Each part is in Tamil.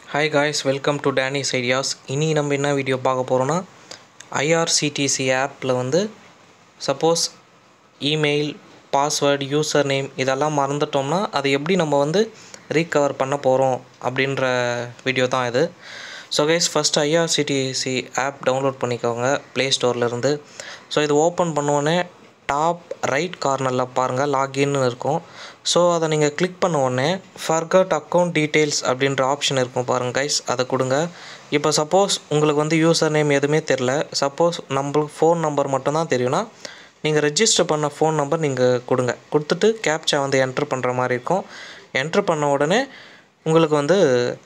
ஹாய் காய்ஸ் வெல்கம் டு டேனிஸ் ஐடியாஸ் இனி நம்ம என்ன வீடியோ பார்க்க போகிறோன்னா ஐஆர்சிடிசி ஆப்பில் வந்து suppose email password user name இதெல்லாம் மறந்துட்டோம்னா அதை எப்படி நம்ம வந்து ரீகவர் பண்ண போகிறோம் அப்படின்ற வீடியோ தான் இது so guys first IRCTC app download பண்ணிக்கோங்க ப்ளே ஸ்டோர்லேருந்து ஸோ இது ஓப்பன் பண்ணோடனே டாப் ரைட் கார்னரில் பாருங்கள் லாகின்னு இருக்கும் ஸோ அதை நீங்கள் கிளிக் பண்ண உடனே ஃபர்கட் அக்கௌண்ட் டீட்டெயில்ஸ் அப்படின்ற ஆப்ஷன் இருக்கும் பாருங்கள் கைஸ் அதை கொடுங்க இப்போ சப்போஸ் உங்களுக்கு வந்து யூசர் நேம் எதுவுமே தெரில சப்போஸ் நம்மளுக்கு ஃபோன் நம்பர் மட்டும்தான் தெரியும்னா நீங்கள் ரெஜிஸ்டர் பண்ண ஃபோன் நம்பர் நீங்கள் கொடுங்க கொடுத்துட்டு கேப்சா வந்து என்ட்ரு பண்ணுற மாதிரி இருக்கும் என்ட்ரு பண்ண உடனே உங்களுக்கு வந்து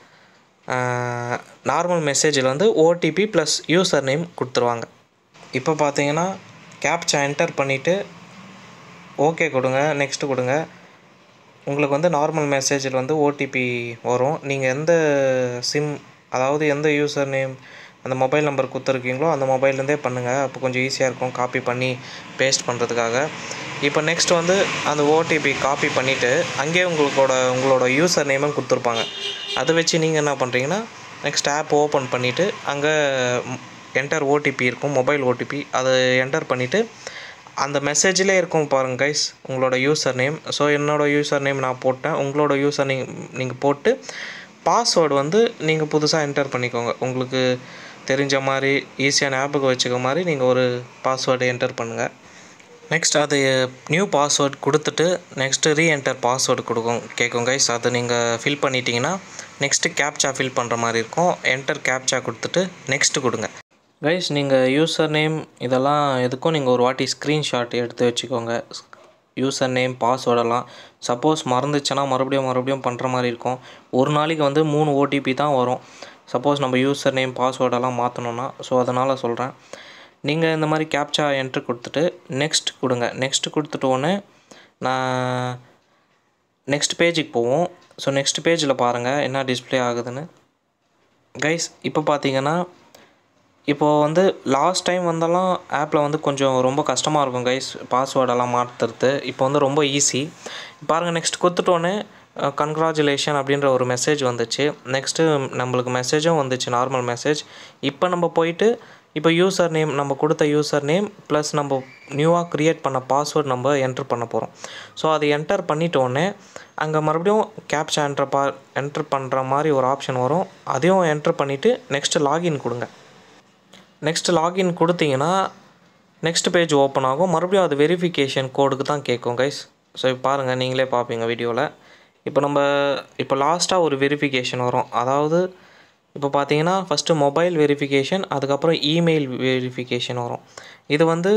நார்மல் மெசேஜில் வந்து ஓடிபி ப்ளஸ் யூசர் நேம் கொடுத்துருவாங்க இப்போ பார்த்தீங்கன்னா கேப்சா என்டர் பண்ணிவிட்டு ஓகே கொடுங்க நெக்ஸ்ட்டு கொடுங்க உங்களுக்கு வந்து நார்மல் மெசேஜில் வந்து ஓடிபி வரும் நீங்கள் எந்த சிம் அதாவது எந்த யூசர் நேம் அந்த மொபைல் நம்பர் கொடுத்துருக்கீங்களோ அந்த மொபைல்லேருந்தே பண்ணுங்கள் அப்போ கொஞ்சம் ஈஸியாக இருக்கும் காப்பி பண்ணி பேஸ்ட் பண்ணுறதுக்காக இப்போ நெக்ஸ்ட் வந்து அந்த ஓடிபி காப்பி பண்ணிவிட்டு அங்கேயே உங்களோட உங்களோட யூசர் நேமும் கொடுத்துருப்பாங்க அதை வச்சு நீங்கள் என்ன பண்ணுறீங்கன்னா நெக்ஸ்ட் ஆப் ஓப்பன் பண்ணிவிட்டு அங்கே என்டர் ஓடிபி இருக்கும் மொபைல் ஓடிபி அதை என்டர் பண்ணிவிட்டு அந்த மெசேஜிலே இருக்கும் பாருங்கள் கைஸ் உங்களோட யூசர் நேம் ஸோ என்னோடய யூசர் நேம் நான் போட்டேன் உங்களோட யூசர் நேம் நீங்கள் போட்டு பாஸ்வேர்டு வந்து நீங்கள் புதுசாக என்டர் பண்ணிக்கோங்க உங்களுக்கு தெரிஞ்ச மாதிரி ஈஸியான ஆப்புக்கு வச்சுக்க மாதிரி நீங்கள் ஒரு பாஸ்வேர்டு என்டர் பண்ணுங்கள் நெக்ஸ்ட் அது நியூ பாஸ்வேர்ட் கொடுத்துட்டு நெக்ஸ்ட்டு ரீஎன்டர் பாஸ்வேர்டு கொடுக்கும் கேட்கும் கைஸ் அதை நீங்கள் ஃபில் பண்ணிட்டீங்கன்னா நெக்ஸ்ட்டு கேப்சா ஃபில் பண்ணுற மாதிரி இருக்கும் என்டர் கேப்சா கொடுத்துட்டு நெக்ஸ்ட்டு கொடுங்க கைஸ் நீங்கள் யூசர் நேம் இதெல்லாம் எதுக்கும் நீங்கள் ஒரு வாட்டி ஸ்க்ரீன்ஷாட் எடுத்து வச்சுக்கோங்க யூசர் நேம் பாஸ்வேர்டெல்லாம் சப்போஸ் மறந்துச்சுன்னா மறுபடியும் மறுபடியும் பண்ணுற மாதிரி இருக்கும் ஒரு நாளைக்கு வந்து மூணு ஓடிபி தான் வரும் சப்போஸ் நம்ம யூசர் நேம் பாஸ்வேர்டெல்லாம் மாற்றணுன்னா ஸோ அதனால் சொல்கிறேன் நீங்கள் இந்த மாதிரி கேப்சா என்ட்ரு கொடுத்துட்டு நெக்ஸ்ட் கொடுங்க நெக்ஸ்ட் கொடுத்துட்டு உடனே நான் நெக்ஸ்ட் பேஜுக்கு போவோம் ஸோ நெக்ஸ்ட் பேஜில் பாருங்கள் என்ன டிஸ்பிளே ஆகுதுன்னு கைஸ் இப்போ பார்த்தீங்கன்னா இப்போது வந்து லாஸ்ட் டைம் வந்தெல்லாம் ஆப்பில் வந்து கொஞ்சம் ரொம்ப கஷ்டமாக இருக்கும் கைஸ் பாஸ்வேர்டெல்லாம் மாற்றுறது இப்போ வந்து ரொம்ப ஈஸி பாருங்கள் நெக்ஸ்ட் கொடுத்துட்டோன்னே கங்க்ராச்சுலேஷன் அப்படின்ற ஒரு மெசேஜ் வந்துச்சு நெக்ஸ்ட்டு நம்மளுக்கு மெசேஜும் வந்துச்சு நார்மல் மெசேஜ் இப்போ நம்ம போயிட்டு இப்போ யூசர் நேம் நம்ம கொடுத்த யூசர் நேம் ப்ளஸ் நம்ம நியூவாக க்ரியேட் பண்ண பாஸ்வேர்ட் நம்ம என்ட்ரு பண்ண போகிறோம் ஸோ அதை என்டர் பண்ணிட்டோடனே அங்கே மறுபடியும் கேப்சா என்ட்ரு பா என்ட்ரு பண்ணுற மாதிரி ஒரு ஆப்ஷன் வரும் அதையும் என்ட்ரு பண்ணிவிட்டு நெக்ஸ்ட்டு லாகின் கொடுங்க நெக்ஸ்ட்டு லாகின் கொடுத்தீங்கன்னா நெக்ஸ்ட் பேஜ் ஓப்பன் ஆகும் மறுபடியும் அது வெரிஃபிகேஷன் கோடுக்கு தான் கேட்கும் கைஸ் ஸோ இப்போ பாருங்கள் நீங்களே பார்ப்பீங்க வீடியோவில் இப்போ நம்ம இப்போ லாஸ்ட்டாக ஒரு வெரிஃபிகேஷன் வரும் அதாவது இப்போ பார்த்தீங்கன்னா ஃபஸ்ட்டு மொபைல் வெரிஃபிகேஷன் அதுக்கப்புறம் இமெயில் வெரிஃபிகேஷன் வரும் இது வந்து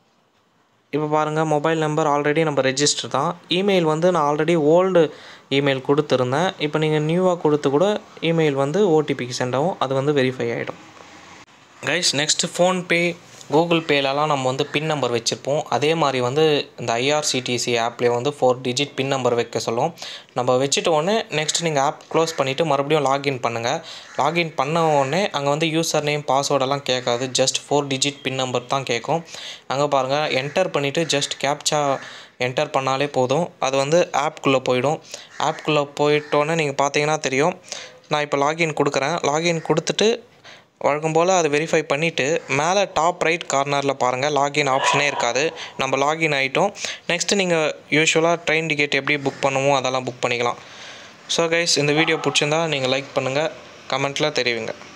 இப்போ பாருங்கள் மொபைல் நம்பர் ஆல்ரெடி நம்ம ரெஜிஸ்டர் தான் இமெயில் வந்து நான் ஆல்ரெடி ஓல்டு இமெயில் கொடுத்துருந்தேன் இப்போ நீங்கள் நியூவாக கொடுத்து கூட இமெயில் வந்து ஓடிபிக்கு சென்ட் ஆகும் அது வந்து வெரிஃபை ஆகிடும் கைஸ் நெக்ஸ்ட்டு ஃபோன்பே கூகுள் பேலலாம் நம்ம வந்து பின் நம்பர் வச்சுருப்போம் அதே மாதிரி வந்து இந்த ஐஆர்சிடிசி ஆப்லேயே வந்து ஃபோர் டிஜிட் பின் நம்பர் வைக்க சொல்லும் நம்ம வச்சுட்ட உடனே நெக்ஸ்ட் நீங்கள் ஆப் க்ளோஸ் பண்ணிவிட்டு மறுபடியும் லாகின் பண்ணுங்கள் லாகின் பண்ண உடனே அங்கே வந்து யூசர் நேம் பாஸ்வேர்டெல்லாம் கேட்காது just four digit PIN number தான் கேட்கும் அங்கே பாருங்கள் என்டர் பண்ணிவிட்டு ஜஸ்ட் கேப்சா என்டர் பண்ணாலே போதும் அது வந்து ஆப்குள்ளே போயிடும் ஆப்குள்ளே போயிட்டோன்னே நீங்கள் பார்த்தீங்கன்னா தெரியும் நான் இப்போ லாகின் கொடுக்குறேன் லாகின் கொடுத்துட்டு வழக்கம் போல் அதை வெரிஃபை பண்ணிவிட்டு மேலே டாப் ரைட் கார்னரில் பாருங்கள் லாகின் ஆப்ஷனே இருக்காது நம்ம லாகின் ஆகிட்டோம் நெக்ஸ்ட்டு நீங்கள் யூஸ்வலாக ட்ரெயின் டிக்கெட் எப்படி புக் பண்ணுவோம் அதெல்லாம் புக் பண்ணிக்கலாம் ஸோ கைஸ் இந்த வீடியோ பிடிச்சிருந்தா நீங்கள் லைக் பண்ணுங்கள் கமெண்ட்டில் தெரிவிங்க